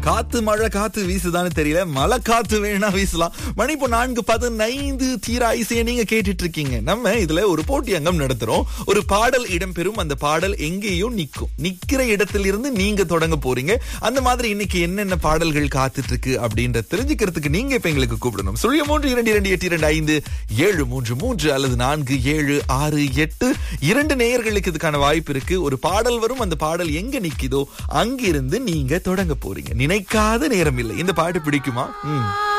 காத்து மழை காத்து வீசுதான்னு தெரியல மழை காத்து வேணா வீசலாம் மணி இப்போ நான்கு பதினைந்து தீரா இசையை நீங்க கேட்டுட்டு இருக்கீங்க நம்ம இதுல ஒரு போட்டி அங்கம் நடத்துறோம் ஒரு பாடல் இடம்பெறும் அந்த பாடல் எங்கேயோ நிக்கும் நிக்கிற இடத்துல இருந்து நீங்க தொடங்க போறீங்க அந்த மாதிரி இன்னைக்கு என்னென்ன பாடல்கள் காத்துட்டு இருக்கு அப்படின்ற தெரிஞ்சுக்கிறதுக்கு நீங்க இப்ப எங்களுக்கு கூப்பிடணும் சுழிய மூன்று இரண்டு இரண்டு எட்டு இரண்டு ஐந்து ஏழு மூன்று மூன்று அல்லது நான்கு ஏழு ஆறு எட்டு இரண்டு நேயர்களுக்கு இதுக்கான வாய்ப்பு இருக்கு ஒரு பாடல் வரும் அந்த பாடல் எங்க நிக்குதோ அங்கிருந்து நீங்க தொடங்க போறீங்க நினைக்காத நேரம் இல்லை இந்த பாட்டு பிடிக்குமா ம்